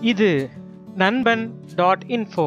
இது நண்பன் dot info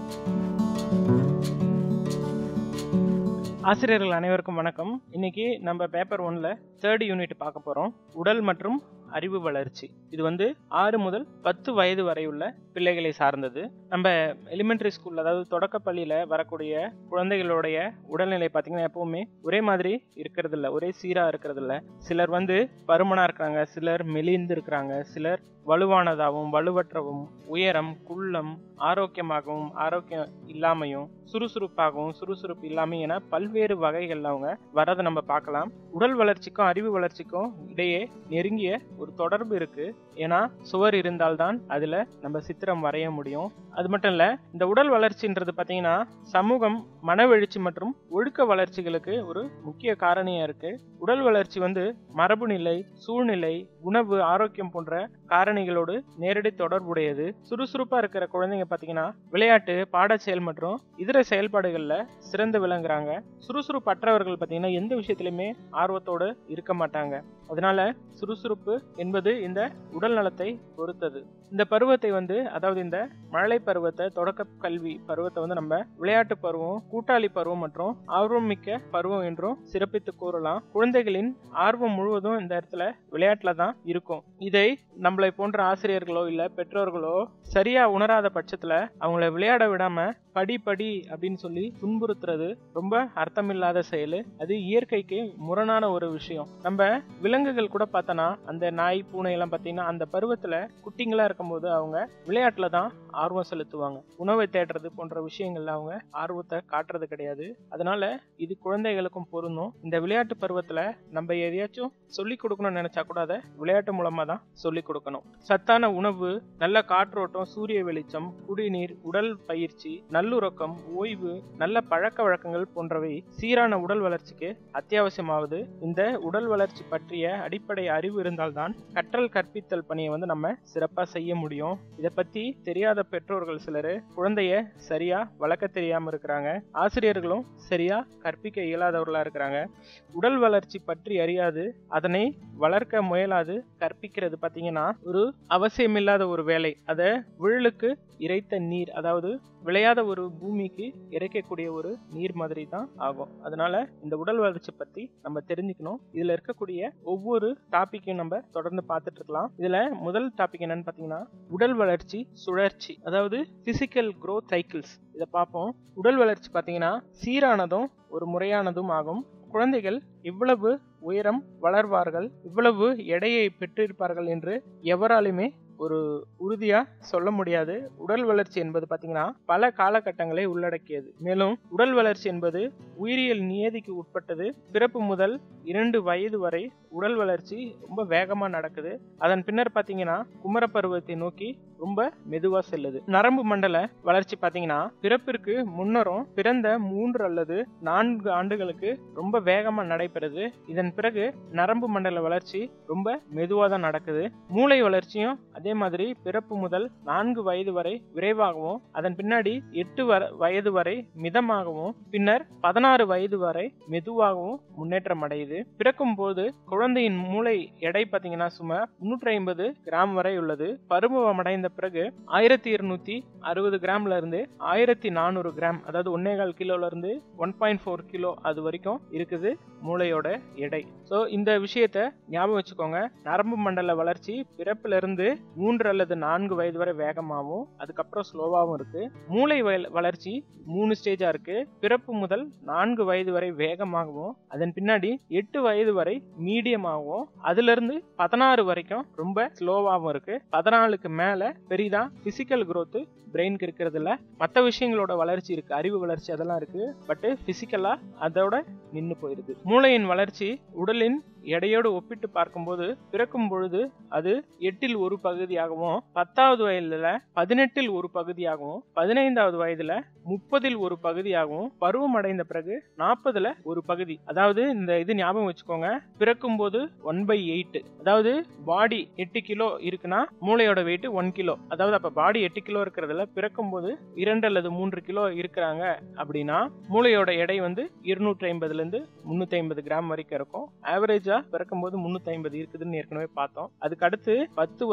ஆசிரியர்கள் அனைவருக்கும் வணக்கம் இன்னைக்கு நம்ம பேப்பர் ஒன்ல தேர்ட் யூனிட் பார்க்க போறோம் உடல் மற்றும் அறிவு வளர்ச்சி இது வந்து ஆறு முதல் பத்து வயது வரை உள்ள பிள்ளைகளை சார்ந்தது நம்ம எலிமெண்டரி ஸ்கூல் அதாவது தொடக்க பள்ளியில வரக்கூடிய குழந்தைகளுடைய உடல்நிலை பார்த்தீங்கன்னா எப்பவுமே ஒரே மாதிரி இருக்கிறது இல்ல ஒரே சீரா இருக்கிறது இல்ல சிலர் வந்து பருமனா இருக்கிறாங்க சிலர் மெலிந்து இருக்கிறாங்க சிலர் வலுவானதாகவும் வலுவற்றவும் உயரம் குள்ளம் ஆரோக்கியமாகவும் ஆரோக்கியம் இல்லாமையும் சுறுசுறுப்பாகவும் சுறுசுறுப்பு இல்லாமையும் என பல்வேறு வகைகள்ல அவங்க வரதை நம்ம பார்க்கலாம் உடல் வளர்ச்சிக்கும் அறிவு வளர்ச்சிக்கும் இடையே நெருங்கிய ஒரு தொடர்பு இருக்கு ஏன்னா சுவர் இருந்தால்தான் அதுல நம்ம சித்திரம் வரைய முடியும் அது மட்டும் இல்ல இந்த உடல் வளர்ச்சின்றது பாத்தீங்கன்னா சமூகம் மனவெழுச்சி மற்றும் ஒழுக்க வளர்ச்சிகளுக்கு ஒரு முக்கிய காரணியா இருக்கு உடல் வளர்ச்சி வந்து மரபு நிலை சூழ்நிலை உணவு ஆரோக்கியம் போன்ற காரணிகளோடு நேரடி தொடர்புடையது சுறுசுறுப்பா இருக்கிற குழந்தைங்க பாத்தீங்கன்னா விளையாட்டு பாடச்செயல் மற்றும் இதர செயல்பாடுகள்ல சிறந்து விளங்குறாங்க சுறுசுறுப்பற்றவர்கள் பாத்தீங்கன்னா எந்த விஷயத்திலுமே ஆர்வத்தோடு இருக்க மாட்டாங்க அதனால சுறுசுறுப்பு என்பது இந்த உடல் நலத்தை பொறுத்தது இந்த பருவத்தை வந்து அதாவது இந்த மழலை பருவத்தை தொடக்க கல்வி பருவத்தை வந்து நம்ம விளையாட்டு பருவம் கூட்டாளி பருவம் மற்றும் ஆர்வம் மிக்க பருவம் என்றும் சிறப்பித்து கூறலாம் குழந்தைகளின் ஆர்வம் முழுவதும் இந்த இடத்துல விளையாட்டுல தான் இருக்கும் இதை நம்மளை போன்ற ஆசிரியர்களோ இல்ல பெற்றோர்களோ சரியா உணராத பட்சத்துல அவங்கள விளையாட விடாம படி படி அப்படின்னு சொல்லி துன்புறுத்துறது ரொம்ப அர்த்தமில்லாத செயல் அது இயற்கைக்கு முரணான ஒரு விஷயம் நம்ம விலங்குகள் கூட பார்த்தோன்னா அந்த நாய் பூனை எல்லாம் பார்த்தீங்கன்னா அந்த பருவத்துல குட்டிங்களா இருக்கும்போது அவங்க விளையாட்டுல தான் ஆர்வம் செலுத்துவாங்க உணவை தேடுறது போன்ற விஷயங்கள்ல அவங்க ஆர்வத்தை காட்டுறது கிடையாது அதனால இது குழந்தைகளுக்கும் பொருந்தும் இந்த விளையாட்டு பருவத்துல நம்ம எதையாச்சும் சொல்லி கொடுக்கணும்னு நினைச்சா கூட அதை விளையாட்டு மூலமா தான் சொல்லி கொடுக்கணும் சத்தான உணவு நல்ல காற்றோட்டம் சூரிய வெளிச்சம் குடிநீர் உடல் பயிற்சி நல்லுறக்கம் ஓய்வு நல்ல பழக்க வழக்கங்கள் போன்றவை சீரான உடல் வளர்ச்சிக்கு அத்தியாவசியமாவது இந்த உடல் வளர்ச்சி பற்றிய அடிப்படை அறிவு இருந்தால்தான் கற்றல் கற்பித்தல் பணியை வந்து நம்ம சிறப்பா செய்ய முடியும் இதை பத்தி தெரியாத பெற்றோர்கள் சிலர் குழந்தைய சரியா வளர்க்க தெரியாம இருக்கிறாங்க ஆசிரியர்களும் சரியா கற்பிக்க இயலாதவர்களா இருக்கிறாங்க உடல் வளர்ச்சி பற்றி அறியாது அதனை வளர்க்க முயலாது கற்பிக்கிறது பாத்தீங்கன்னா ஒரு அவசியமில்லாத ஒரு வேலை அத விழலுக்கு இறைத்த நீர் அதாவது விளையாத ஒரு பூமிக்கு இறைக்கக்கூடிய ஒரு நீர் மாதிரி தான் ஆகும் அதனால இந்த உடல் வளர்ச்சி பத்தி நம்ம தெரிஞ்சுக்கணும் இதுல இருக்கக்கூடிய ஒவ்வொரு டாபிக்கையும் நம்ம தொடர்ந்து பார்த்துட்டு இருக்கலாம் இதுல முதல் டாபிக் என்னன்னு பாத்தீங்கன்னா உடல் வளர்ச்சி சுழற்சி அதாவது பிசிக்கல் growth சைக்கிள்ஸ் இதை பார்ப்போம் உடல் வளர்ச்சி பாத்தீங்கன்னா சீரானதும் ஒரு முறையானதும் ஆகும் குழந்தைகள் இவ்வளவு உயரம் வளர்வார்கள் இவ்வளவு எடையை பெற்றிருப்பார்கள் என்று எவராலுமே ஒரு உறுதியா சொல்ல முடியாது உடல் வளர்ச்சி என்பது பாத்தீங்கன்னா பல காலகட்டங்களை உள்ளடக்கியது மேலும் உடல் வளர்ச்சி என்பது உயிரியல் நியதிக்கு உட்பட்டது பிறப்பு முதல் இரண்டு வயது வரை உடல் வளர்ச்சி ரொம்ப வேகமா நடக்குது அதன் பின்னர் பாத்தீங்கன்னா குமர பருவத்தை நோக்கி ரொம்ப மெதுவா செல்லுது நரம்பு மண்டல வளர்ச்சி பாத்தீங்கன்னா பிறப்பிற்கு முன்னரும் பிறந்த மூன்று அல்லது நான்கு ஆண்டுகளுக்கு ரொம்ப வேகமா நடைபெறுது இதன் பிறகு நரம்பு மண்டல வளர்ச்சி ரொம்ப மெதுவா தான் நடக்குது மூளை வளர்ச்சியும் அதே மாதிரி பிறப்பு முதல் நான்கு வயது வரை விரைவாகவும் அதன் பின்னாடி எட்டு வயது வரை மிதமாகவும் பின்னர் பதினாறு வயது வரை மெதுவாகவும் முன்னேற்றம் அடையுது பிறக்கும் போது குழந்தையின் மூளை எடை பார்த்தீங்கன்னா சுமார் முன்னூற்றி ஐம்பது கிராம் வரை உள்ளது பருவம் அடைந்த பிறகு ஆயிரத்தி இருநூத்தி அறுபது கிராம்ல இருந்து ஆயிரத்தி நானூறு கிராம் அதாவது ஒன்னே கால் கிலோல இருந்து ஒன் பாயிண்ட் ஃபோர் கிலோ அது வரைக்கும் இருக்குது மூளையோட எடை ஸோ இந்த விஷயத்த ஞாபகம் வச்சுக்கோங்க நரம்பு மண்டல வளர்ச்சி பிறப்புல இருந்து மூன்று அல்லது நான்கு வயது வரை வேகமாகவும் அதுக்கப்புறம் ஸ்லோவாகவும் இருக்கு மூளை வளர்ச்சி மூணு ஸ்டேஜா இருக்கு பிறப்பு முதல் நான்கு வயது வரை வேகமாகவும் அதன் பின்னாடி எட்டு வயது வரை மீடியமாகவும் அதுல இருந்து பதினாறு வரைக்கும் ரொம்ப ஸ்லோவாகவும் இருக்கு பதினாலுக்கு மேல பெரிதா பிசிக்கல் growth பிரெயினுக்கு இருக்கிறது இல்ல மற்ற விஷயங்களோட வளர்ச்சி இருக்கு அறிவு வளர்ச்சி அதெல்லாம் இருக்கு பட் பிசிக்கலா அதோட நின்று போயிருது மூளையின் வளர்ச்சி உடலின் எடையோடு ஒப்பிட்டு பார்க்கும்போது பிறக்கும் பொழுது அது எட்டில் ஒரு பகுதியாகவும் பத்தாவது வயதுல பதினெட்டில் ஒரு பகுதியாகவும் பதினைந்தாவது வயதுல முப்பதில் ஒரு பகுதியாகவும் பருவம் அடைந்த பிறகு நாற்பதுல ஒரு பகுதி அதாவது இந்த இது ஞாபகம் வச்சுக்கோங்க பிறக்கும் போது ஒன் பை எயிட் அதாவது பாடி எட்டு கிலோ இருக்குன்னா மூளையோட வெயிட் ஒன் கிலோ அதாவது அப்ப பாடி எட்டு கிலோ இருக்கிறதுல பிறக்கும் போது இரண்டு அல்லது மூன்று கிலோ இருக்கிறாங்க அப்படின்னா மூளையோட எடை வந்து இருநூற்றி ஐம்பதுல இருந்து முன்னூத்தி ஐம்பது கிராம் வரைக்கும் இருக்கும் ஆவரேஜா பிறக்கும்போது முன்னூத்தி ஐம்பது இருக்குதுன்னு ஏற்கனவே பார்த்தோம் அதுக்கு அடுத்து பத்து வரை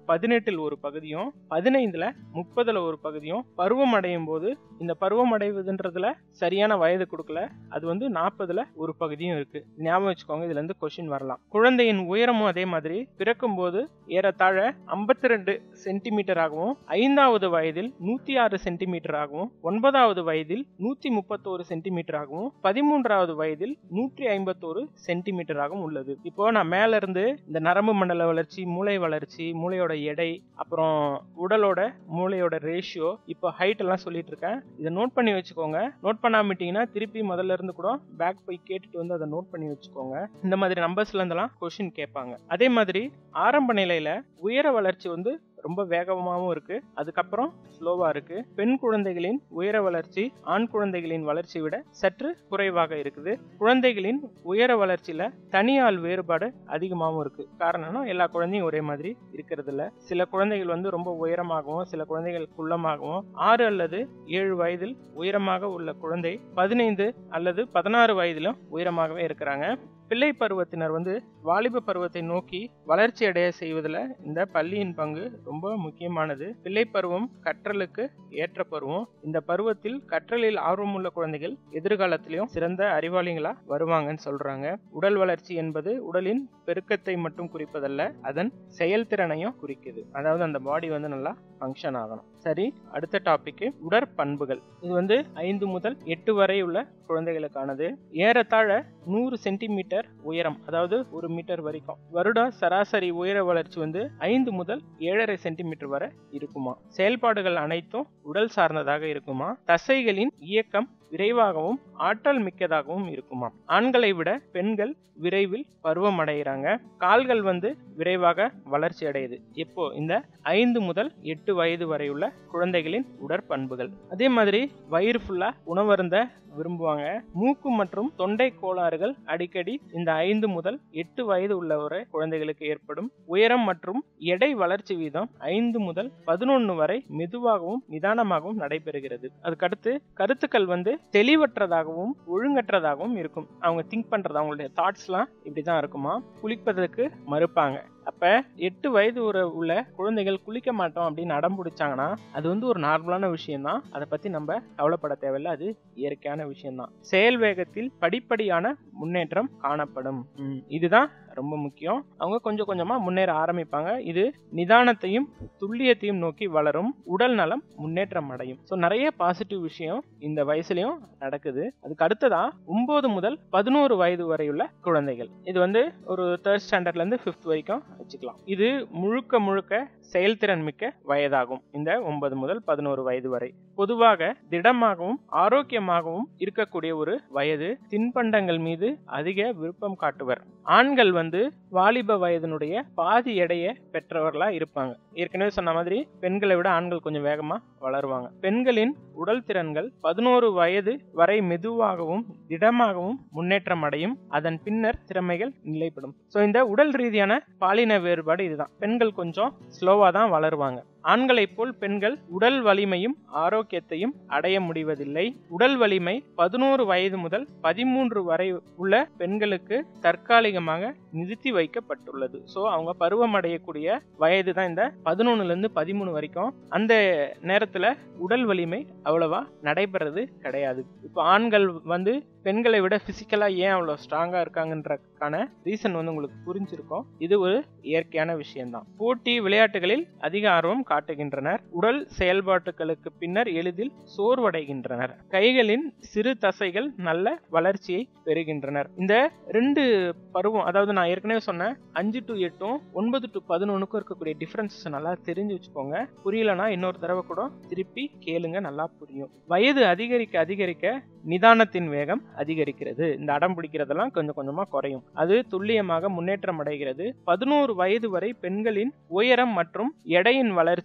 பதினெட்டில் ஒரு பகுதியும் பதினைந்துல முப்பதுல ஒரு பகுதியும் பருவம் அடையும் போது இந்த பருவம் அடைவதுன்றதுல சரியான வயது கொடுக்கல அது வந்து நாற்பதுல ஒரு பகுதியும் இருக்கு ஞாபகம் வச்சுக்கோங்க இதுல இருந்து கொஸ்டின் வரலாம் குழந்தையின் உயரமும் அதே மாதிரி பிறக்கும் போது ஏறத்தாழ ஐம்பத்தி ரெண்டு சென்டிமீட்டர் ஆகவும் ஐந்தாவது வயதில் நூத்தி ஆறு சென்டிமீட்டர் ஆகவும் ஒன்பதாவது வயதில் நூத்தி முப்பத்தோரு சென்டிமீட்டர் ஆகவும் பதிமூன்றாவது வயதில் நூற்றி ஐம்பத்தோரு சென்டிமீட்டர் ஆகவும் உள்ளது இப்போ நான் மேல இருந்து இந்த நரம்பு மண்டல வளர்ச்சி மூளை வளர்ச்சி மூளையோட எடை அப்புறம் உடலோட மூளையோட ரேஷியோ இப்போ ஹைட் எல்லாம் சொல்லிட்டு இருக்கேன் இதை நோட் பண்ணி வச்சுக்கோங்க நோட் பண்ணாமட்டீங்கன்னா திருப்பி முதல்ல இருந்து கூட பேக் போய் கேட்டுட்டு வந்து அதை நோட் பண்ணி வச்சுக்கோங்க இந்த மாதிரி நம்பர்ஸ்ல இருந்தெல்லாம் கொஸ்டின் கேட்பாங்க அதே மாதிரி ஆரம்ப நிலையில உயர வளர்ச்சி வந்து ரொம்ப வேகமாகவும் இருக்கு அதுக்கப்புறம் ஸ்லோவா இருக்கு பெண் குழந்தைகளின் உயர வளர்ச்சி ஆண் குழந்தைகளின் வளர்ச்சி விட சற்று குறைவாக இருக்குது குழந்தைகளின் உயர வளர்ச்சியில தனியால் வேறுபாடு அதிகமாகவும் இருக்கு காரணம்னா எல்லா குழந்தையும் ஒரே மாதிரி இருக்கிறது இல்ல சில குழந்தைகள் வந்து ரொம்ப உயரமாகவும் சில குழந்தைகள் குள்ளமாகவும் ஆறு அல்லது ஏழு வயதில் உயரமாக உள்ள குழந்தை பதினைந்து அல்லது பதினாறு வயதிலும் உயரமாகவே இருக்கிறாங்க பிள்ளை பருவத்தினர் வந்து வாலிப பருவத்தை நோக்கி வளர்ச்சி அடைய செய்வதில் இந்த பள்ளியின் பங்கு ரொம்ப முக்கியமானது பிள்ளை பருவம் கற்றலுக்கு ஏற்ற பருவம் இந்த பருவத்தில் கற்றலில் ஆர்வமுள்ள குழந்தைகள் எதிர்காலத்திலையும் சிறந்த அறிவாளிகளா வருவாங்கன்னு சொல்றாங்க உடல் வளர்ச்சி என்பது உடலின் பெருக்கத்தை மட்டும் குறிப்பதல்ல அதன் செயல்திறனையும் குறிக்குது அதாவது அந்த பாடி வந்து நல்லா ஃபங்க்ஷன் ஆகணும் சரி அடுத்த டாபிக் உடற்பண்புகள் இது வந்து ஐந்து முதல் எட்டு வரை உள்ள குழந்தைகளுக்கானது ஏறத்தாழ நூறு சென்டிமீட்டர் உயரம் அதாவது ஒரு மீட்டர் வரைக்கும் வருட சராசரி உயர வளர்ச்சி வந்து ஐந்து முதல் ஏழரை சென்டிமீட்டர் வரை இருக்குமா செயல்பாடுகள் அனைத்தும் உடல் சார்ந்ததாக இருக்குமா தசைகளின் இயக்கம் விரைவாகவும் ஆற்றல் மிக்கதாகவும் இருக்குமா ஆண்களை விட பெண்கள் விரைவில் பருவம் அடைகிறாங்க கால்கள் வந்து விரைவாக வளர்ச்சி அடையுது எப்போ இந்த ஐந்து முதல் எட்டு வயது வரை உள்ள குழந்தைகளின் உடற்பண்புகள் அதே மாதிரி வயிறு ஃபுல்லா உணவருந்த விரும்புவாங்க மூக்கு மற்றும் தொண்டை கோளாறுகள் அடிக்கடி இந்த ஐந்து முதல் எட்டு வயது உள்ளவரை குழந்தைகளுக்கு ஏற்படும் உயரம் மற்றும் எடை வளர்ச்சி வீதம் ஐந்து முதல் பதினொன்னு வரை மெதுவாகவும் நிதானமாகவும் நடைபெறுகிறது அதுக்கடுத்து கருத்துக்கள் வந்து தெளிவற்றதாகவும் ஒழுங்கற்றதாகவும் இருக்கும் அவங்க திங்க் பண்றது அவங்களுடைய தாட்ஸ்லாம் இப்படிதான் இருக்குமா குளிப்பதற்கு மறுப்பாங்க அப்ப எட்டு வயது ஒரு உள்ள குழந்தைகள் குளிக்க மாட்டோம் அப்படின்னு அடம் பிடிச்சாங்கன்னா அது வந்து ஒரு நார்மலான விஷயம் தான் அதை பத்தி நம்ம கவலைப்பட தேவையில்ல அது இயற்கையான விஷயம் தான் செயல் வேகத்தில் படிப்படியான முன்னேற்றம் காணப்படும் ம், இதுதான் ரொம்ப முக்கியம் அவங்க கொஞ்சம் கொஞ்சமா முன்னேற ஆரம்பிப்பாங்க இது நிதானத்தையும் துல்லியத்தையும் நோக்கி வளரும் உடல் நலம் முன்னேற்றம் அடையும் ஸோ நிறைய பாசிட்டிவ் விஷயம் இந்த வயசுலயும் நடக்குது அதுக்கு அடுத்ததா ஒன்பது முதல் பதினோரு வயது வரையுள்ள குழந்தைகள் இது வந்து ஒரு தேர்ட் ஸ்டாண்டர்ட்ல இருந்து ஃபிஃப்த் வரைக்கும் வச்சுக்கலாம் இது முழுக்க முழுக்க செயல்திறன் மிக்க வயதாகும் இந்த ஒன்பது முதல் பதினோரு வயது வரை பொதுவாக திடமாகவும் ஆரோக்கியமாகவும் இருக்கக்கூடிய ஒரு வயது தின்பண்டங்கள் மீது அதிக விருப்பம் காட்டுவர் ஆண்கள் வந்து வாலிப வயதினுடைய பாதி எடையை பெற்றவர்களா இருப்பாங்க ஏற்கனவே சொன்ன மாதிரி பெண்களை விட ஆண்கள் கொஞ்சம் வேகமா வளருவாங்க பெண்களின் உடல் திறன்கள் பதினோரு வயது வரை மெதுவாகவும் திடமாகவும் முன்னேற்றம் அடையும் அதன் பின்னர் திறமைகள் நிலைப்படும் ஸோ இந்த உடல் ரீதியான பாலின வேறுபாடு இதுதான் பெண்கள் கொஞ்சம் ஸ்லோவா தான் வளருவாங்க ஆண்களைப் போல் பெண்கள் உடல் வலிமையும் ஆரோக்கியத்தையும் அடைய முடிவதில்லை உடல் வலிமை பதினோரு வயது முதல் பதிமூன்று வரை உள்ள பெண்களுக்கு தற்காலிகமாக நிறுத்தி வைக்கப்பட்டுள்ளது ஸோ அவங்க பருவம் அடையக்கூடிய வயது தான் இந்த பதினொன்னுல இருந்து பதிமூணு வரைக்கும் அந்த நேரத்துல உடல் வலிமை அவ்வளவா நடைபெறது கிடையாது இப்போ ஆண்கள் வந்து பெண்களை விட பிசிக்கலா ஏன் அவ்வளவு ஸ்ட்ராங்கா இருக்காங்கன்றதுக்கான ரீசன் வந்து உங்களுக்கு புரிஞ்சிருக்கும் இது ஒரு இயற்கையான விஷயம்தான் போட்டி விளையாட்டுகளில் அதிக ஆர்வம் காட்டுகின்றனர் உடல் செயல்பாட்டுகளுக்கு பின்னர் எளிதில் சோர்வடைகின்றனர் கைகளின் சிறு தசைகள் நல்ல வளர்ச்சியை பெறுகின்றனர் இந்த ரெண்டு பருவம் அதாவது நான் ஏற்கனவே சொன்னேன் அஞ்சு டு எட்டும் ஒன்பது டு பதினொன்னுக்கும் இருக்கக்கூடிய டிஃபரன்சஸ் நல்லா தெரிஞ்சு வச்சுக்கோங்க புரியலனா இன்னொரு தடவை கூட திருப்பி கேளுங்க நல்லா புரியும் வயது அதிகரிக்க அதிகரிக்க நிதானத்தின் வேகம் அதிகரிக்கிறது இந்த அடம் பிடிக்கிறதெல்லாம் கொஞ்சம் கொஞ்சமா குறையும் அது துல்லியமாக முன்னேற்றம் அடைகிறது பதினோரு வயது வரை பெண்களின் உயரம் மற்றும் எடையின் வளர்ச்சி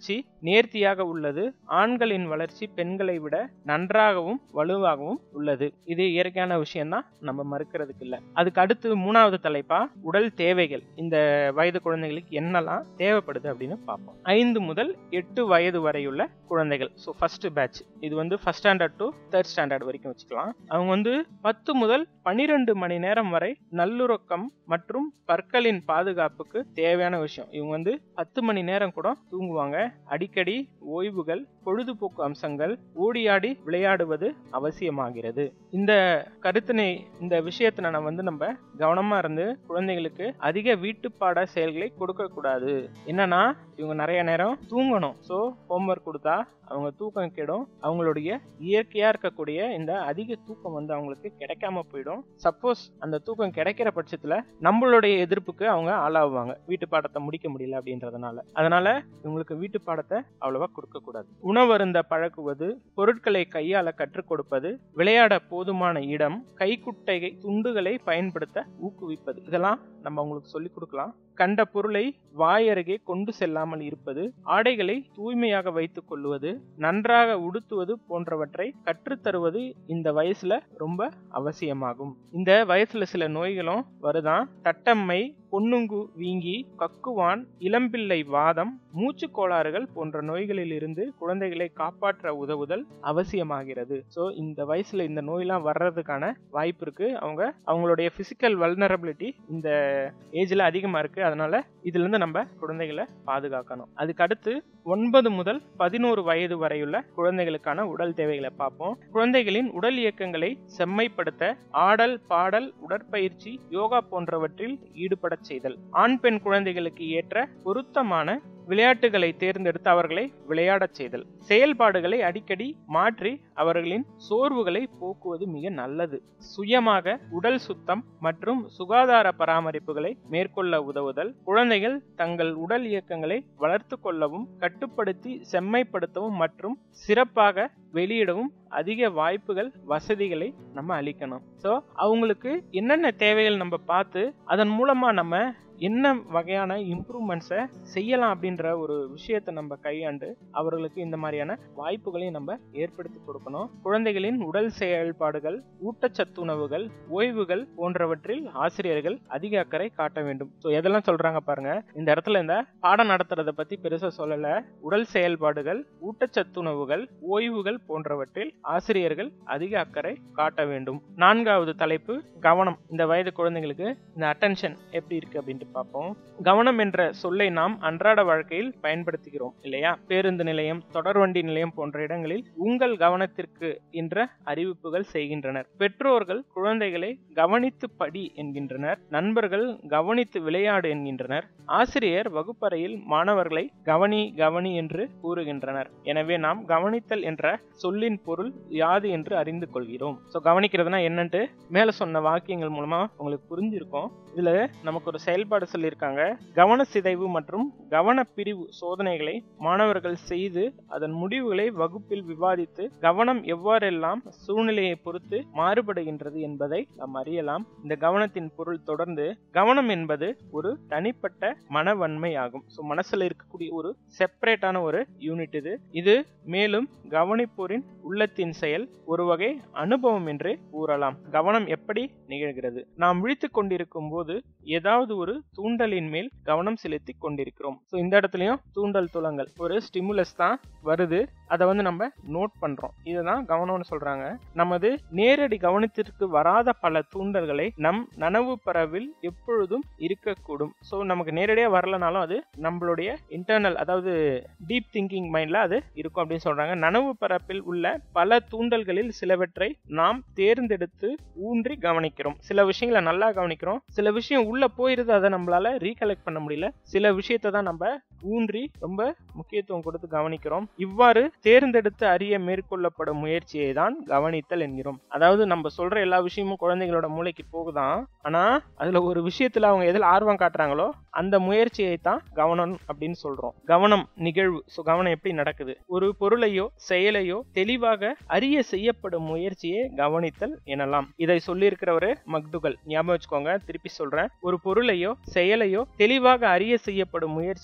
நேர்த்தியாக உள்ளது ஆண்களின் வளர்ச்சி பெண்களை விட நன்றாகவும் வலுவாகவும் உள்ளது இது இயற்கையான விஷயம் தான் நம்ம மறுக்கிறதுக்கு இல்ல அதுக்கு அடுத்து மூணாவது தலைப்பா உடல் தேவைகள் இந்த வயது குழந்தைகளுக்கு என்னெல்லாம் தேவைப்படுது அப்படின்னு பார்ப்போம் ஐந்து முதல் எட்டு வயது வரையுள்ள குழந்தைகள் ஸோ ஃபர்ஸ்ட் பேட்ச் இது வந்து first standard to third standard வரைக்கும் வச்சுக்கலாம் அவங்க வந்து பத்து முதல் பனிரெண்டு மணி நேரம் வரை நல்லுறக்கம் மற்றும் பற்களின் பாதுகாப்புக்கு தேவையான விஷயம் இவங்க வந்து பத்து மணி நேரம் கூட தூங்குவாங்க அடிக்கடி ஓய்வுகள் பொழுதுபோக்கு அம்சங்கள் ஓடியாடி விளையாடுவது அவசியமாகிறது இந்த கருத்தினை இந்த விஷயத்தை நம்ம வந்து நம்ம கவனமா இருந்து குழந்தைகளுக்கு அதிக வீட்டுப்பாட செயல்களை கொடுக்க கூடாது என்னன்னா இவங்க நிறைய நேரம் தூங்கணும் ஸோ ஹோம்ஒர்க் கொடுத்தா அவங்க தூக்கம் கெடும் அவங்களுடைய இயற்கையா இருக்கக்கூடிய இந்த அதிக தூக்கம் வந்து அவங்களுக்கு கிடைக்காம போயிடும் சப்போஸ் அந்த தூக்கம் கிடைக்கிற பட்சத்துல நம்மளுடைய எதிர்ப்புக்கு அவங்க ஆளாகுவாங்க வீட்டு பாடத்தை முடிக்க முடியல அப்படின்றதுனால அதனால இவங்களுக்கு வீட்டு பாடத்தை அவ்வளவா கொடுக்க கூடாது உணவருந்த பழக்குவது பொருட்களை கையாள கற்றுக் கொடுப்பது விளையாட போதுமான இடம் கைக்குட்டை துண்டுகளை பயன்படுத்த ஊக்குவிப்பது இதெல்லாம் நம்ம அவங்களுக்கு சொல்லிக் கொடுக்கலாம் கண்ட பொருளை வாயருகே கொண்டு செல்லாமல் இருப்பது ஆடைகளை தூய்மையாக வைத்துக் கொள்வது நன்றாக உடுத்துவது போன்றவற்றை கற்றுத்தருவது இந்த வயசுல ரொம்ப அவசியமாகும் இந்த வயசுல சில நோய்களும் வருதான் தட்டம்மை பொன்னுங்கு வீங்கி கக்குவான் இளம்பிள்ளை வாதம் மூச்சு கோளாறுகள் போன்ற நோய்களில் இருந்து குழந்தைகளை காப்பாற்ற உதவுதல் அவசியமாகிறது ஸோ இந்த வயசுல இந்த நோயெல்லாம் வர்றதுக்கான வாய்ப்பு இருக்கு அவங்க அவங்களுடைய பிசிக்கல் வல்னரபிலிட்டி இந்த ஏஜ்ல அதிகமா இருக்கு அதனால இதுல இருந்து நம்ம குழந்தைகளை பாதுகாக்கணும் அதுக்கு அடுத்து ஒன்பது முதல் பதினோரு வயது வரையுள்ள குழந்தைகளுக்கான உடல் தேவைகளை பார்ப்போம் குழந்தைகளின் உடல் இயக்கங்களை செம்மைப்படுத்த ஆடல் பாடல் உடற்பயிற்சி யோகா போன்றவற்றில் ஈடுபட செய்தல் ஆண் பெண் குழந்தைகளுக்கு ஏற்ற பொருத்தமான விளையாட்டுகளை தேர்ந்தெடுத்து அவர்களை விளையாடச் செய்தல் செயல்பாடுகளை அடிக்கடி மாற்றி அவர்களின் சோர்வுகளை போக்குவது மிக நல்லது சுயமாக உடல் சுத்தம் மற்றும் சுகாதார பராமரிப்புகளை மேற்கொள்ள உதவுதல் குழந்தைகள் தங்கள் உடல் இயக்கங்களை வளர்த்து கொள்ளவும் கட்டுப்படுத்தி செம்மைப்படுத்தவும் மற்றும் சிறப்பாக வெளியிடவும் அதிக வாய்ப்புகள் வசதிகளை நம்ம அளிக்கணும் ஸோ அவங்களுக்கு என்னென்ன தேவைகள் நம்ம பார்த்து அதன் மூலமா நம்ம என்ன வகையான இம்ப்ரூவ்மெண்ட்ஸை செய்யலாம் அப்படின்ற ஒரு விஷயத்தை நம்ம கையாண்டு அவர்களுக்கு இந்த மாதிரியான வாய்ப்புகளையும் நம்ம ஏற்படுத்தி கொடுக்கணும் குழந்தைகளின் உடல் செயல்பாடுகள் ஊட்டச்சத்துணவுகள் ஓய்வுகள் போன்றவற்றில் ஆசிரியர்கள் அதிக அக்கறை காட்ட வேண்டும் ஸோ எதெல்லாம் சொல்றாங்க பாருங்க இந்த இடத்துல இந்த பாடம் நடத்துறத பத்தி பெருசா சொல்லல உடல் செயல்பாடுகள் ஊட்டச்சத்துணவுகள் ஓய்வுகள் போன்றவற்றில் ஆசிரியர்கள் அதிக அக்கறை காட்ட வேண்டும் நான்காவது தலைப்பு கவனம் இந்த வயது குழந்தைங்களுக்கு இந்த அட்டென்ஷன் எப்படி இருக்கு அப்படின்ட்டு பார்ப்போம் கவனம் என்ற சொல்லை நாம் அன்றாட வாழ்க்கையில் பயன்படுத்துகிறோம் இல்லையா பேருந்து நிலையம் தொடர்வண்டி நிலையம் போன்ற இடங்களில் உங்கள் கவனத்திற்கு என்ற அறிவிப்புகள் செய்கின்றனர் பெற்றோர்கள் குழந்தைகளை கவனித்து படி என்கின்றனர் நண்பர்கள் கவனித்து விளையாடு என்கின்றனர் ஆசிரியர் வகுப்பறையில் மாணவர்களை கவனி கவனி என்று கூறுகின்றனர் எனவே நாம் கவனித்தல் என்ற சொல்லின் பொருள் யாது என்று அறிந்து கொள்கிறோம் ஸோ கவனிக்கிறதுனா என்னன்ட்டு மேல சொன்ன வாக்கியங்கள் மூலமா உங்களுக்கு புரிஞ்சிருக்கும் இதுல நமக்கு ஒரு செயல்பாடு சொல்லியிருக்காங்க கவன சிதைவு மற்றும் கவன பிரிவு சோதனைகளை மாணவர்கள் செய்து அதன் முடிவுகளை வகுப்பில் விவாதித்து கவனம் எவ்வாறெல்லாம் சூழ்நிலையை பொறுத்து மாறுபடுகின்றது என்பதை நாம் அறியலாம் இந்த கவனத்தின் பொருள் தொடர்ந்து கவனம் என்பது ஒரு தனிப்பட்ட மனவன்மை ஆகும் ஸோ மனசுல இருக்கக்கூடிய ஒரு செப்பரேட்டான ஒரு யூனிட் இது இது மேலும் கவனிப்போரின் உள்ளத்தின் செயல் ஒரு வகை அனுபவம் என்று கூறலாம் கவனம் எப்படி நிகழ்கிறது நாம் விழித்துக் கொண்டிருக்கும் போது ஏதாவது ஒரு தூண்டலின் மேல் கவனம் செலுத்தி கொண்டிருக்கிறோம் ஸோ இந்த இடத்துலயும் தூண்டல் துலங்கள் ஒரு ஸ்டிமுலஸ் தான் வருது அதை வந்து நம்ம நோட் பண்றோம் இதுதான் கவனம்னு சொல்றாங்க நமது நேரடி கவனத்திற்கு வராத பல தூண்டல்களை நம் நனவு பரவில் எப்பொழுதும் இருக்கக்கூடும் ஸோ நமக்கு நேரடியாக வரலனாலும் அது நம்மளுடைய இன்டர்னல் அதாவது டீப் திங்கிங் மைண்ட்ல அது இருக்கும் அப்படின்னு சொல்றாங்க நனவு பரப்பில் உள்ள பல தூண்டல்களில் சிலவற்றை நாம் தேர்ந்தெடுத்து ஊன்றி கவனிக்கிறோம் சில விஷயங்களை நல்லா கவனிக்கிறோம் சில விஷயம் உள்ள போயிருது அதை நம்மளால ரீகலெக்ட் பண்ண முடியல சில விஷயத்தை தான் நம்ம ஊன்றி ரொம்ப முக்கியத்துவம் கொடுத்து கவனிக்கிறோம் இவ்வாறு தேர்ந்தெடுத்து அறிய மேற்கொள்ளப்படும் முயற்சியை தான் கவனித்தல் என்கிறோம் அதாவது நம்ம சொல்ற எல்லா விஷயமும் குழந்தைகளோட மூளைக்கு போகுதான் ஆனா அதுல ஒரு விஷயத்துல அவங்க எதில் ஆர்வம் காட்டுறாங்களோ அந்த முயற்சியை தான் கவனம் அப்படின்னு சொல்றோம் கவனம் நிகழ்வு ஸோ கவனம் எப்படி நடக்குது ஒரு பொருளையோ செயலையோ தெளிவாக அறிய செய்யப்படும் முயற்சியை கவனித்தல் எனலாம் இதை சொல்லியிருக்கிறவரு மக்துகள் ஞாபகம் வச்சுக்கோங்க திருப்பி சொல்றேன் ஒரு பொருளையோ செயலையோ தெளிவாக அறிய செய்யப்படும் முயற்சியை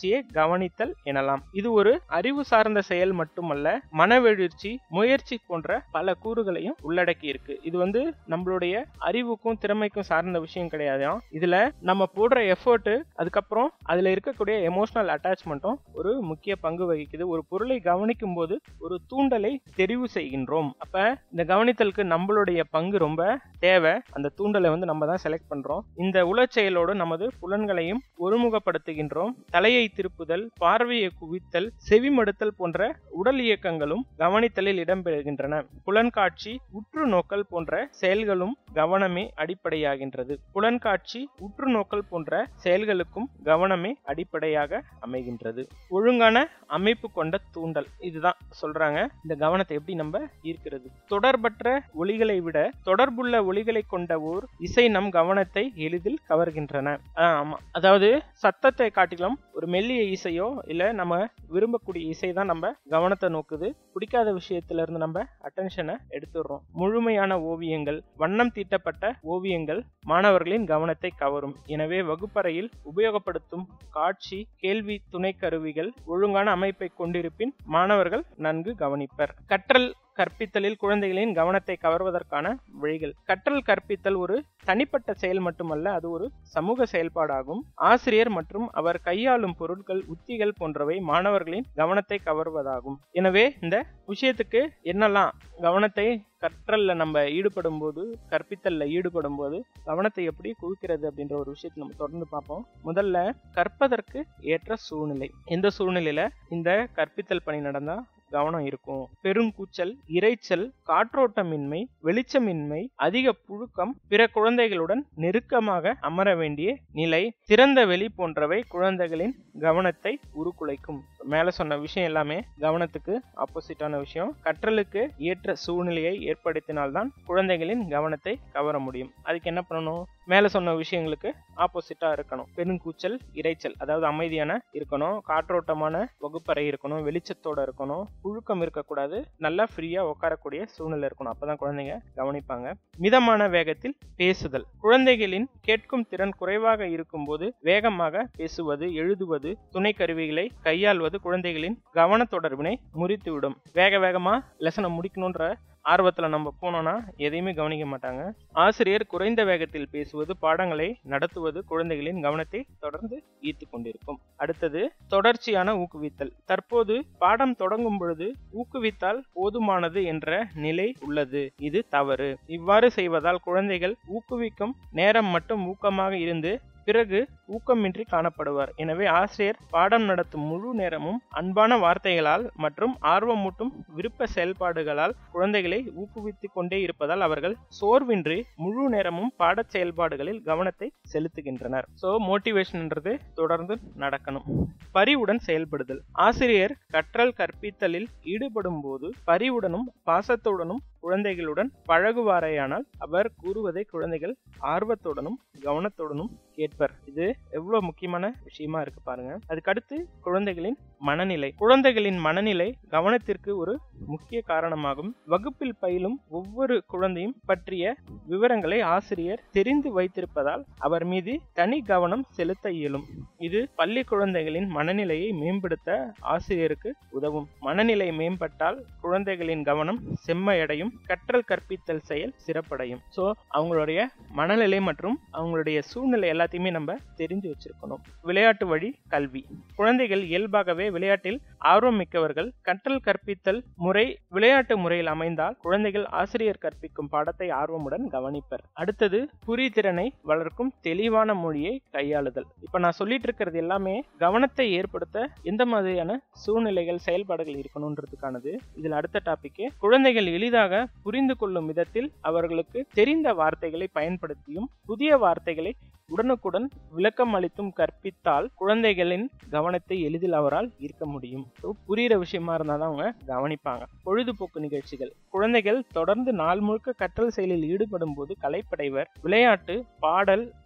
கவனித்தல் எனலாம் இது ஒரு அறிவு சார்ந்த செயல் மட்டுமல்ல மனவெழுச்சி முயற்சி போன்ற பல கூறுகளையும் உள்ளடக்கி இருக்கு இது வந்து நம்மளுடைய அறிவுக்கும் திறமைக்கும் சார்ந்த விஷயம் கிடையாது இதுல நம்ம போடுற எஃபர்ட் அதுக்கப்புறம் அதுல இருக்கக்கூடிய எமோஷனல் அட்டாச்மெண்ட்டும் ஒரு முக்கிய பங்கு வகிக்குது ஒரு பொருளை கவனிக்கும் போது ஒரு தூண்டலை தெரிவு செய்கின்றோம் அப்ப இந்த கவனித்தலுக்கு நம்மளுடைய பங்கு ரொம்ப தேவை அந்த தூண்டலை வந்து நம்ம தான் செலக்ட் பண்றோம் இந்த உளச்செயலோடு நமது புலன்களையும் ஒருமுகப்படுத்துகின்றோம் தலையை திருப்புதல் பார்வையை குவித்தல் செவிமடுத்தல் போன்ற உடல் இயக்கங்களும் கவனித்தலில் இடம்பெறுகின்றன புலன்காட்சி உற்று நோக்கல் போன்ற செயல்களும் கவனமே அடிப்படையாகின்றது புலன்காட்சி உற்று நோக்கல் போன்ற செயல்களுக்கும் கவனமே அடிப்படையாக அமைகின்றது ஒழுங்கான அமைப்பு கொண்ட தூண்டல் இதுதான் சொல்றாங்க இந்த கவனத்தை எப்படி நம்ம ஈர்க்கிறது தொடர்பற்ற ஒளிகளை விட தொடர்புள்ள ஒளிகளை கொண்ட ஓர் இசை நம் கவனத்தை எளிதில் கவர்கின்றன ஆமா அதாவது சத்தத்தை காட்டிலும் ஒரு மெல்லிய இசையோ இல்ல நம்ம விரும்பக்கூடிய இசை தான் நம்ம கவனத்தை நோக்குது பிடிக்காத விஷயத்துல இருந்து நம்ம அட்டென்ஷனை எடுத்துடுறோம் முழுமையான ஓவியங்கள் வண்ணம் தீட்டப்பட்ட ஓவியங்கள் மாணவர்களின் கவனத்தை கவரும் எனவே வகுப்பறையில் உபயோகப்படுத்தும் காட்சி கேள்வி துணை கருவிகள் ஒழுங்கான அமைப்பை கொண்டிருப்பின் மாணவர்கள் நன்கு கவனிப்பர் கற்றல் கற்பித்தலில் குழந்தைகளின் கவனத்தை கவர்வதற்கான வழிகள் கற்றல் கற்பித்தல் ஒரு தனிப்பட்ட செயல் மட்டுமல்ல அது ஒரு சமூக செயல்பாடாகும் ஆசிரியர் மற்றும் அவர் கையாளும் பொருட்கள் உத்திகள் போன்றவை மாணவர்களின் கவனத்தை கவர்வதாகும் எனவே இந்த விஷயத்துக்கு என்னெல்லாம் கவனத்தை கற்றல்ல நம்ம ஈடுபடும் போது கற்பித்தல்ல ஈடுபடும் போது கவனத்தை எப்படி குவிக்கிறது அப்படின்ற ஒரு விஷயத்தை நம்ம தொடர்ந்து பார்ப்போம் முதல்ல கற்பதற்கு ஏற்ற சூழ்நிலை எந்த சூழ்நிலையில இந்த கற்பித்தல் பணி நடந்தா கவனம் இருக்கும் பெருங்கூச்சல் இரைச்சல் காற்றோட்டமின்மை வெளிச்சமின்மை அதிக புழுக்கம் பிற குழந்தைகளுடன் நெருக்கமாக அமர வேண்டிய நிலை திறந்த வெளி போன்றவை குழந்தைகளின் கவனத்தை உருக்குலைக்கும் மேல சொன்ன விஷயம் எல்லாமே கவனத்துக்கு ஆப்போசிட்டான விஷயம் கற்றலுக்கு ஏற்ற சூழ்நிலையை ஏற்படுத்தினால்தான் குழந்தைகளின் கவனத்தை கவர முடியும் அதுக்கு என்ன பண்ணணும் மேல சொன்ன விஷயங்களுக்கு ஆப்போசிட்டா இருக்கணும் பெருங்கூச்சல் இரைச்சல் அதாவது அமைதியான இருக்கணும் காற்றோட்டமான வகுப்பறை இருக்கணும் வெளிச்சத்தோட இருக்கணும் புழுக்கம் இருக்கக்கூடாது நல்லா ஃப்ரீயா உட்காரக்கூடிய சூழ்நிலை இருக்கணும் அப்பதான் குழந்தைங்க கவனிப்பாங்க மிதமான வேகத்தில் பேசுதல் குழந்தைகளின் கேட்கும் திறன் குறைவாக இருக்கும்போது வேகமாக பேசுவது எழுதுவது துணை கருவிகளை கையாள்வது குழந்தைகளின் கவன தொடர்பினை முறித்துவிடும் வேக வேகமா லெசனை முடிக்கணுன்ற ஆர்வத்துல நம்ம போனோம்னா எதையுமே கவனிக்க மாட்டாங்க ஆசிரியர் குறைந்த வேகத்தில் பேசுவது பாடங்களை நடத்துவது குழந்தைகளின் கவனத்தை தொடர்ந்து ஈர்த்து கொண்டிருக்கும் அடுத்தது தொடர்ச்சியான ஊக்குவித்தல் தற்போது பாடம் தொடங்கும் பொழுது ஊக்குவித்தால் போதுமானது என்ற நிலை உள்ளது இது தவறு இவ்வாறு செய்வதால் குழந்தைகள் ஊக்குவிக்கும் நேரம் மட்டும் ஊக்கமாக இருந்து பிறகு ஊக்கமின்றி காணப்படுவார் எனவே ஆசிரியர் பாடம் நடத்தும் முழு நேரமும் அன்பான வார்த்தைகளால் மற்றும் ஆர்வமூட்டும் விருப்ப செயல்பாடுகளால் குழந்தைகளை ஊக்குவித்துக் கொண்டே இருப்பதால் அவர்கள் சோர்வின்றி முழு நேரமும் பாட செயல்பாடுகளில் கவனத்தை செலுத்துகின்றனர் சோ மோட்டிவேஷன்ன்றது தொடர்ந்து நடக்கணும் பரிவுடன் செயல்படுதல் ஆசிரியர் கற்றல் கற்பித்தலில் ஈடுபடும் போது பரிவுடனும் பாசத்துடனும் குழந்தைகளுடன் பழகுவாரேயானால் அவர் கூறுவதை குழந்தைகள் ஆர்வத்துடனும் கவனத்துடனும் கேட்பர் இது எவ்வளவு முக்கியமான விஷயமா இருக்கு பாருங்க அதுக்கடுத்து குழந்தைகளின் மனநிலை குழந்தைகளின் மனநிலை கவனத்திற்கு ஒரு முக்கிய காரணமாகும் வகுப்பில் பயிலும் ஒவ்வொரு குழந்தையும் பற்றிய விவரங்களை ஆசிரியர் தெரிந்து வைத்திருப்பதால் அவர் மீது தனி கவனம் செலுத்த இயலும் இது பள்ளி குழந்தைகளின் மனநிலையை மேம்படுத்த ஆசிரியருக்கு உதவும் மனநிலை மேம்பட்டால் குழந்தைகளின் கவனம் செம்மையடையும் கற்றல் கற்பித்தல் செயல் சிறப்படையும் சோ அவங்களுடைய மனநிலை மற்றும் அவங்களுடைய சூழ்நிலை எல்லாத்தையுமே நம்ம தெரிஞ்சு வச்சிருக்கணும் விளையாட்டு வழி கல்வி குழந்தைகள் இயல்பாகவே விளையாட்டில் ஆர்வம் மிக்கவர்கள் கற்றல் கற்பித்தல் முறை விளையாட்டு முறையில் அமைந்தால் குழந்தைகள் ஆசிரியர் கற்பிக்கும் பாடத்தை ஆர்வமுடன் கவனிப்பர் அடுத்தது புரிதிறனை வளர்க்கும் தெளிவான மொழியை கையாளுதல் இப்ப நான் சொல்லிட்டு இருக்கிறது எல்லாமே கவனத்தை ஏற்படுத்த எந்த மாதிரியான சூழ்நிலைகள் செயல்பாடுகள் இருக்கணும்ன்றதுக்கானது இதுல அடுத்த டாபிக் குழந்தைகள் எளிதாக புரிந்து கொள்ளும் விதத்தில் அவர்களுக்கு தெரிந்த வார்த்தைகளை பயன்படுத்தியும் புதிய வார்த்தைகளை உடனுக்குடன் விளக்கம் அளித்தும் கற்பித்தால் குழந்தைகளின் கவனத்தை எளிதில் அவரால் ஈர்க்க முடியும் புரியுற விஷயமா இருந்தாதான் அவங்க கவனிப்பாங்க பொழுதுபோக்கு நிகழ்ச்சிகள் குழந்தைகள் தொடர்ந்து நாள் முழுக்க கற்றல் செயலில் ஈடுபடும் போது கலைப்படைவர் விளையாட்டு பாடல்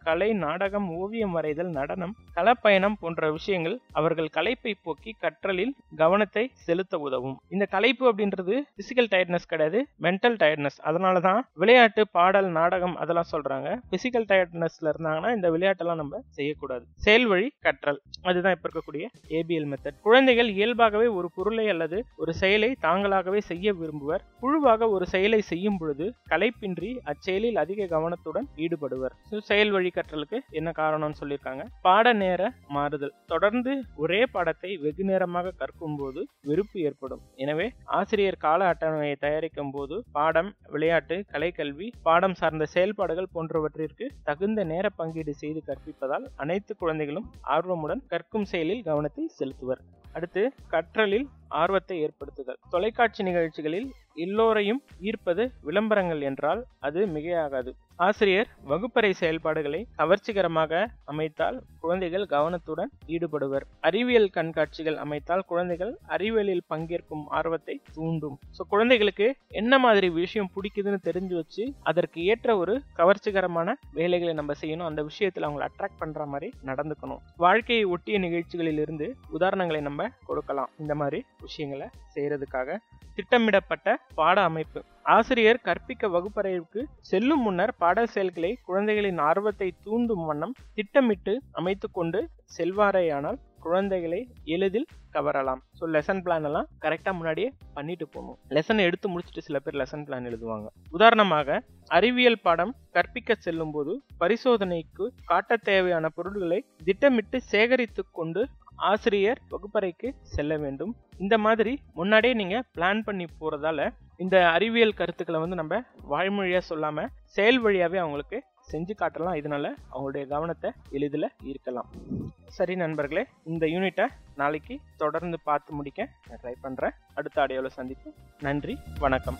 கலை நாடகம் ஓவியம் வரைதல் நடனம் களப்பயணம் போன்ற விஷயங்கள் அவர்கள் களைப்பை போக்கி கற்றலில் கவனத்தை செலுத்த உதவும் இந்த களைப்பு அப்படின்றது பிசிக்கல் டயர்ட்னஸ் கிடையாது மென்டல் டயர்ட்னஸ் அதனால தான் விளையாட்டு பாடல் நாடகம் அதெல்லாம் சொல்றாங்க பிசிக்கல் டயர்ட்னஸ்ல இருந்தாங்கன்னா இந்த விளையாட்டெல்லாம் நம்ம செய்யக்கூடாது செயல் வழி கற்றல் அதுதான் இப்ப இருக்கக்கூடிய ஏபிஎல் மெத்தட் குழந்தைகள் இயல்பாகவே ஒரு பொருளை அல்லது ஒரு செயலை தாங்களாகவே செய்ய விரும்புவர் குழுவாக ஒரு செயலை செய்யும் பொழுது களைப்பின்றி அச்செயலில் அதிக கவனத்துடன் ஈடுபடுவர் So, செயல் வழி கற்றலுக்கு என்ன காரணம்னு சொல்லியிருக்காங்க பாட நேர மாறுதல் தொடர்ந்து ஒரே பாடத்தை வெகு நேரமாக கற்கும் போது வெறுப்பு ஏற்படும் எனவே ஆசிரியர் கால அட்டவணையை தயாரிக்கும் போது பாடம் விளையாட்டு கலைக்கல்வி பாடம் சார்ந்த செயல்பாடுகள் போன்றவற்றிற்கு தகுந்த நேர பங்கீடு செய்து கற்பிப்பதால் அனைத்து குழந்தைகளும் ஆர்வமுடன் கற்கும் செயலில் கவனத்தை செலுத்துவர் அடுத்து கற்றலில் ஆர்வத்தை ஏற்படுத்துதல் தொலைக்காட்சி நிகழ்ச்சிகளில் எல்லோரையும் ஈர்ப்பது விளம்பரங்கள் என்றால் அது மிகையாகாது ஆசிரியர் வகுப்பறை செயல்பாடுகளை கவர்ச்சிகரமாக அமைத்தால் குழந்தைகள் கவனத்துடன் ஈடுபடுவர் அறிவியல் கண்காட்சிகள் அமைத்தால் குழந்தைகள் அறிவியலில் பங்கேற்கும் ஆர்வத்தை தூண்டும் ஸோ குழந்தைகளுக்கு என்ன மாதிரி விஷயம் பிடிக்குதுன்னு தெரிஞ்சு வச்சு அதற்கு ஏற்ற ஒரு கவர்ச்சிகரமான வேலைகளை நம்ம செய்யணும் அந்த விஷயத்துல அவங்களை அட்ராக்ட் பண்ற மாதிரி நடந்துக்கணும் வாழ்க்கையை ஒட்டிய நிகழ்ச்சிகளில் இருந்து உதாரணங்களை நம்ம கொடுக்கலாம் இந்த மாதிரி விஷயங்களை செய்யறதுக்காக திட்டமிடப்பட்ட பாட அமைப்பு ஆசிரியர் கற்பிக்க வகுப்பறைக்கு செல்லும் முன்னர் பாட செயல்களை குழந்தைகளின் ஆர்வத்தை தூண்டும் வண்ணம் திட்டமிட்டு அமைத்துக்கொண்டு செல்வாரேயானால் குழந்தைகளை எளிதில் கவரலாம் ஸோ லெசன் பிளான் எல்லாம் கரெக்டாக முன்னாடியே பண்ணிட்டு போகணும் லெசனை எடுத்து முடிச்சுட்டு சில பேர் லெசன் பிளான் எழுதுவாங்க உதாரணமாக அறிவியல் பாடம் கற்பிக்க செல்லும் போது பரிசோதனைக்கு காட்ட தேவையான பொருட்களை திட்டமிட்டு சேகரித்து கொண்டு ஆசிரியர் வகுப்பறைக்கு செல்ல வேண்டும் இந்த மாதிரி முன்னாடியே நீங்க பிளான் பண்ணி போறதால இந்த அறிவியல் கருத்துக்களை வந்து நம்ம வாய்மொழியா சொல்லாம செயல் வழியாவே அவங்களுக்கு செஞ்சு காட்டலாம் இதனால அவங்களுடைய கவனத்தை எளிதில் ஈர்க்கலாம் சரி நண்பர்களே இந்த யூனிட்டை நாளைக்கு தொடர்ந்து பார்த்து முடிக்க நான் ட்ரை பண்றேன் அடுத்த ஆடியோவில் சந்திப்போம் நன்றி வணக்கம்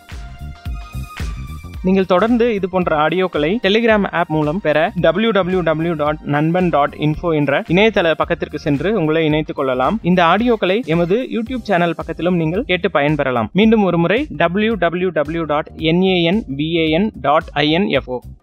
நீங்கள் தொடர்ந்து இது போன்ற ஆடியோக்களை டெலிகிராம் ஆப் மூலம் பெற W W W dot Nanban dot info என்ற இணையதள பக்கத்திற்கு சென்று உங்களை இணைத்துக் கொள்ளலாம் இந்த ஆடியோக்களை எமது யூடியூப் சேனல் பக்கத்திலும் நீங்கள் கேட்டு பயன்பெறலாம் மீண்டும் ஒரு முறை W W W dot N A N B A N dot info